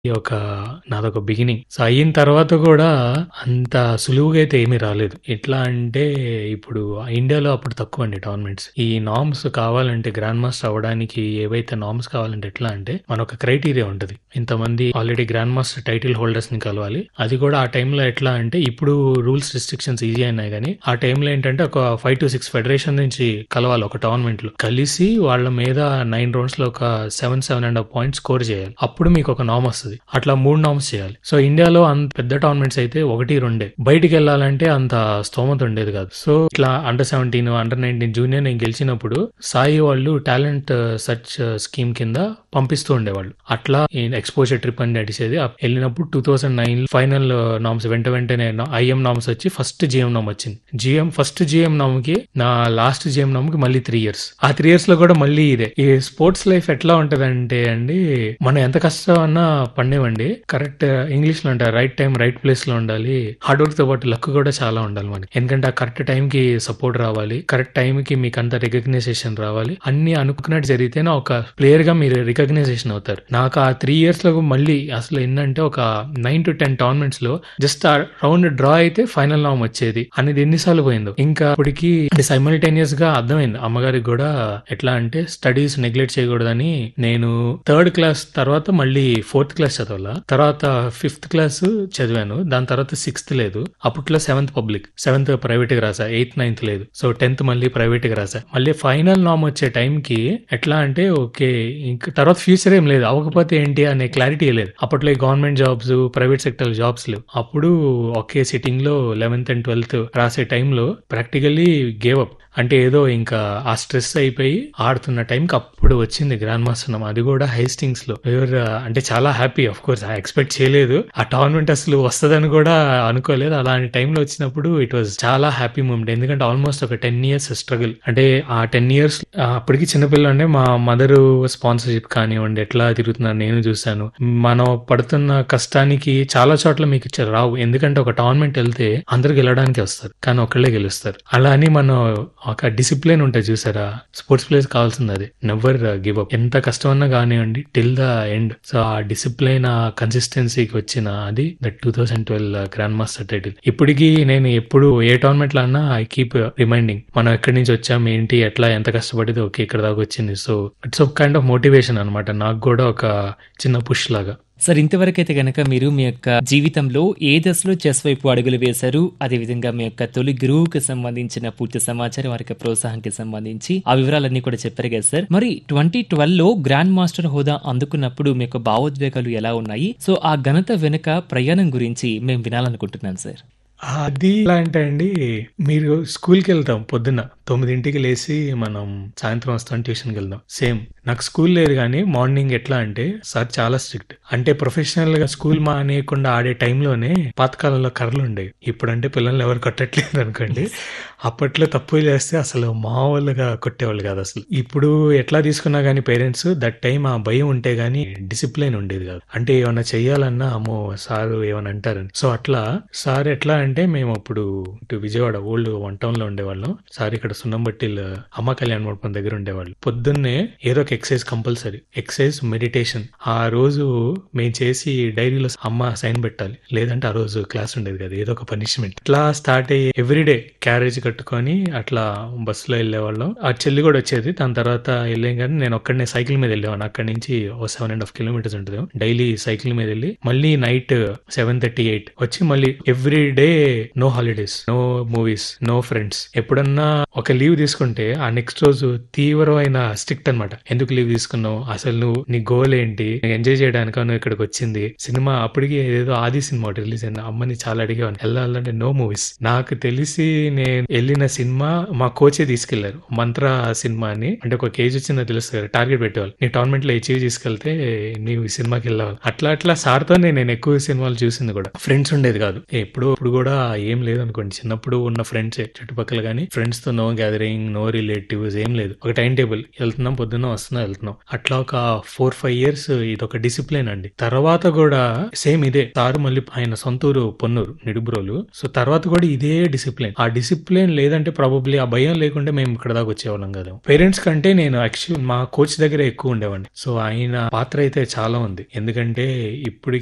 ఒక నాదొక beginning. So, అయిన తర్వాత గూడా అంత సులువుగా అయితే ఏమీ రాలేదు. ఎట్లా అంటే ఇప్పుడు ఇండియాలో అప్పుడు తక్కువండి టోర్నమెంట్స్. ఈ నార్మ్స్ కావాలంటే గ్రాండ్ మాస్టర్ అవ్వడానికి ఏవైతే నార్మ్స్ కావాలంటే ఎట్లా అంటే మనొక క్రైటీరియా ఉంటది. ఇంతమంది ఆల్రెడీ గ్రాండ్ మాస్టర్ టైటిల్ హోల్డర్స్‌ని కలవాలి. అది కూడా ఆ టైంలో ఎట్లా అంటే ఇప్పుడు రూల్స్ రిస్ట్రిక్షన్స్ ఈజీ అయినాయి గానీ, ఆ టైంలో ఏంటంటే ఒక 5-6 ఫెడరేషన్ నుంచి కలవాలి ఒక టోర్నమెంట్‌లో. కలిసి వాళ్ళ మీద 9 రౌండ్స్‌లో ఒక 7, 7 ½ పాయింట్స్ స్కోర్ చేయాలి. అప్పుడు మీకొక నార్మ్ వస్తది. అట్లా 3 నార్మ్స్ చేయాలి. సో, ఇండియాలో అంత పెద్ద టోర్నమెంట్స్ అయితే 1, 2 బయటికెళ్ళాలంటే అంత స్తోమత ఉండేది కాదు. సో, ఇట్లా అండర్ 17, అండర్ 19 జూనియర్ నేను గెలిచినప్పుడు సాయి వాళ్ళు టాలెంట్ సెర్చ్ స్కీమ్ కింద పంపిస్తూ ఉండేవాళ్ళు. అట్లా ఈ ఎక్స్‌పోజర్ ట్రిప్ అని నడిచేది. అప్ ఎళ్ళినప్పుడు 2009 ఫైనల్ నార్మ్స్ వెంట వెంటనే ఐఎం నార్మ్స్ వచ్చి ఫస్ట్ జీఎం నార్మ్ వచ్చింది. జీఎం ఫస్ట్ జీఎం నార్మ్‌కి నా లాస్ట్ జీఎం నార్మ్‌కి మళ్ళీ 3 ఇయర్స్. ఆ 3 ఇయర్స్‌లో కూడా మళ్ళీ ఇదే. ఈ స్పోర్ట్స్ లైఫ్ ఎట్లా ఉంటదంటే అండి, మనం ఎంత కష్టమన్నా పడనివ్వండి. కరెక్ట్ ఇంగ్లీష్‌లో అంటారు రైట్ టైమ్, రైట్ ప్లేస్‌లో ఉండాలి. హార్డ్ వర్క్‌తో పాటు లక్ కూడా చాలా ఉండాలి మనకి. ఎందుకంటే ఆ కరెక్ట్ టైంకి సపోర్ట్ రావాలి. కరెక్ట్ టైంకి మీకంత రికగ్నైజేషన్ రావాలి. అన్నీ అనుకున్నట్టు జరిగితేనే ఒక ప్లేయర్‌గా మీరు రికగ్నైజేషన్ అవుతారు. నాకు ఆ 3 ఇయర్స్‌లో మళ్ళీ అసలు ఎన్నంటే ఒక 9-10 టోర్నమెంట్స్‌లో జస్ట్ ఆ రౌండ్ డ్రా అయితే ఫైనల్ నార్మ్ వచ్చేది. అనేది ఎన్ని సార్లు పోయిందో. ఇంకా అప్పటికి సైమల్టేనియస్‌గా అర్థమైంది. అమ్మగారికి గూడా ఎట్లా అంటే స్టడీస్ నెగ్లెక్ట్ చేయకూడదని నేను థర్డ్ క్లాస్ తర్వాత మళ్ళీ ఫోర్త్ క్లాస్ చదవాలా. తర్వాత ఫిఫ్త్ క్లాస్ చదివాను. దాని తర్వాత సిక్స్త్ లేదు. అప్పట్లో సెవెంత్ పబ్లిక్. సెవెంత్ ప్రైవేట్‌గా రాసా. ఎయిత్, నైన్త్ లేదు. సో, 10థ్ మళ్ళీ ప్రైవేట్‌గా రాసా. మళ్ళీ ఫైనల్ నార్మ్ వచ్చే టైంకి ఎట్లా అంటే ఓకే. ఇంక తర్వాత ఫ్యూచర్ ఏం లేదు. అవ్వకపోతే ఏంటి అనే క్లారిటీ లేదు. అప్పట్లో ఈ government jobs, private sector jobs లేవు. అప్పుడు ఒకే సిట్టింగ్‌లో 11థ్ అండ్ 12థ్ రాసే టైంలో ప్రాక్టికల్లీ గేవ్ అప్. అంటే ఏదో ఇంకా ఆ స్ట్రెస్ అయిపోయి ఆడుతున్న టైంకి అప్పుడు వచ్చింది గ్రాండ్ మాస్టర్ నార్మ్. అది కూడా హేస్టింగ్స్‌లో. యూర్ అంటే చాలా happy of course. I expect చేయలేదు. ఆ టోర్నమెంట్ అసలు వస్తదని కూడా అనుకోలేదు. అలాంటి టైంలో వచ్చినప్పుడు ఇట్ వాస్ చాలా హ్యాపీ మూమెంట్. ఎందుకంటే ఆల్మోస్ట్ ఒక 10 ఇయర్స్ స్ట్రగుల్. అంటే ఆ 10 ఇయర్స్ అప్పటికి చిన్నపిల్లోడినే మా మదరు స్పాన్సర్‌షిప్ కానివ్వండి, ఎట్లా తిరుగుతున్నారు నేను చూసాను. మనం పడుతున్న కష్టానికి చాలా చోట్ల మీకు ఇచ్చ రావు. ఎందుకంటే ఒక టోర్నమెంట్ ఎళ్తే అందరూ గెలవడానికే వస్తారు. కానీ ఒక్కళ్ళే గెలుస్తారు. అలా అని మనం ఒక డిసిప్లిన్ ఉంటది చూసారా? స్పోర్ట్స్ ప్లేయర్స్ కావాల్సింది అదే. Never give up. ఎంత కష్టమన్నా గానివ్వండి till the end. So, uh discipline, uh కన్సిస్టెన్సీకి వచ్చిన అది దట్ 2012 గ్రాండ్ మాస్టర్ టైటిల్. ఇప్పటికి నేను ఎప్పుడు ఏ టోర్నమెంట్‌లో అన్నా ఐ కీప్ రిమైండింగ్. మనం ఎక్కడి నుంచి వచ్చాం, ఏంటి, ఎట్లా, ఎంత కష్టపడితే ఓకే ఇక్కడ దాకా వచ్చింది. సో, ఇట్స్ ఒక కైండ్ ఆఫ్ మోటివేషన్ అనమాట. నాకు కూడా ఒక చిన్న పుష్ లాగా. సార్ ఇంతవరకైతే గనక మీరు మీ యొక్క జీవితంలో ఏ దశలో చెస్ వైపు అడుగులు వేశారు? అదేవిధంగా మీ యొక్క తొలి గురువుకి సంబంధించిన పూర్తి సమాచారం, వారి యొక్క ప్రోత్సాహానికి సంబంధించి ఆ వివరాలన్నీ కూడా చెప్పారు కదా సార్. మరి 2012లో గ్రాండ్ మాస్టర్ హోదా అందుకున్నప్పుడు మీ యొక్క భావోద్వేగాలు ఎలా ఉన్నాయి? సో, ఆ ఘనత వెనుక ప్రయాణం గురించి మేము వినాలనుకుంటున్నాం సార్. అది ఎలా అంటే అండి, మీరు స్కూల్‌కెళ్తాం పొద్దున్న 9కి లేసి మనం సాయంత్రం వస్తాం ట్యూషన్‌కెళ్దాం. సేమ్. నాకు స్కూల్ లేదు గానీ మార్నింగ్ ఎట్లా అంటే సార్ చాలా స్ట్రిక్ట్. అంటే ప్రొఫెషనల్‌గా స్కూల్ మానేయకుండా ఆడే టైంలోనే పాతకాలంలో కర్రలుండేవి. ఇప్పుడంటే పిల్లల్ని ఎవరు కొట్టట్లేదు అనుకోండి. అప్పట్లో తప్పులు చేస్తే అసలు మామూలుగా కొట్టేవాళ్ళు కాదు అసలు. ఇప్పుడు ఎట్లా తీసుకున్నా గానీ పేరెంట్స్ దట్ టైమ్ ఆ భయం ఉంటే గానీ డిసిప్లిన్ ఉండేది కాదు. అంటే ఏమన్నా చెయ్యాలన్నా అమ్మో! సారు ఏమన్నా అంటారని. సో, అట్లా సార్ ఎట్లా అంటే మేము అప్పుడు ఇటు విజయవాడ ఓల్డ్ వన్ టౌన్‌లో ఉండేవాళ్ళం. సార్ ఇక్కడ సున్నంబట్టిల్ అమ్మ కళ్యాణ మండపం దగ్గర ఉండేవాళ్ళు. పొద్దున్నే ఏదో ఒక ఎక్సర్సైజ్ కంపల్సరీ. Exercise, meditation. ఆ రోజు మేము చేసి డైరీలో అమ్మ సైన్ పెట్టాలి. లేదంటే ఆ రోజు క్లాస్ ఉండేది కాదు. ఏదో ఒక పనిష్మెంట్. ఇట్లా స్టార్ట్ అయ్యి ఎవ్రీడే క్యారేజ్ కట్టుకొని అట్లా బస్సులో వెళ్ళేవాళ్ళం. ఆ చెల్లి కూడా వచ్చేది. దాని తర్వాత వెళ్ళాం గానీ నేను ఒక్కడినే సైకిల్ మీద వెళ్ళేవాడిని. అక్కడి నుంచి ఓ 7 ½ కిలోమీటర్స్ ఉంటదేమో. డైలీ సైకిల్ మీద వెళ్ళి మళ్ళీ నైట్ 7:38 వచ్చి మళ్ళీ every day no holidays, no movies, no friends. ఎప్పుడన్నా ఒక లీవ్ తీసుకుంటే ఆ నెక్స్ట్ రోజు తీవ్రమైన స్ట్రిక్ట్ అనమాట. ఎందుకు లీవ్ తీసుకున్నావు? అసలు నువ్వు నీ గోల్ ఏంటి? ఎంజాయ్ చేయడానికా నువ్వు ఇక్కడికి వచ్చింది? సినిమా అప్పటికి ఏదో ఆది సినిమా ఒకటి రిలీజ్ అయింది. అమ్మని చాలా అడిగేవాడిని. వెళ్ళాలంటే నో మూవీస్. నాకు తెలిసి నేను వెళ్ళిన సినిమా మా కోచే తీసుకెళ్లారు. మంత్ర సినిమా అని. అంటే ఒక కేజ్ వచ్చిందో తెలుసు కదా! టార్గెట్ పెట్టేవాళ్ళు. నీ టోర్నమెంట్‌లో అచీవ్ తీసుకెళ్తే నీవు ఈ సినిమాకి వెళ్ళాలి. అట్లా అట్లా సార్‌తోనే నేను ఎక్కువ సినిమాలు చూసింది కూడా. ఫ్రెండ్స్ ఉండేది కాదు. ఎప్పుడో ఇప్పుడు కూడా ఏం లేదనుకోండి. చిన్నప్పుడు ఉన్న ఫ్రెండ్సే చుట్టుపక్కల గానీ ఫ్రెండ్స్‌తో నో గ్యాదరింగ్ నో రిలేటివ్స్ ఏం లేదు ఒక టైం టేబుల్ వెళ్తున్నాం పొద్దున్న వస్తున్నాం వెళ్తున్నాం అట్లా ఒక ఫోర్ ఫైవ్ ఇయర్స్ ఇది ఒక డిసిప్లిన్ అండి తర్వాత కూడా సేమ్ ఇదే సార్ మళ్ళీ ఆయన సొంతూరు పొన్నూరు నిడుబ్రోలు సో తర్వాత కూడా ఇదే డిసిప్లిన్ ఆ డిసిప్లిన్ లేదంటే ప్రాబబ్లీ ఆ భయం లేకుంటే మేము ఇక్కడ దాకా వచ్చేవాళ్ళం కదా పేరెంట్స్ కంటే నేను యాక్చువల్ మా కోచ్ దగ్గర ఎక్కువ ఉండేవాడిని సో ఆయన పాత్ర అయితే చాలా ఉంది ఎందుకంటే ఇప్పుడు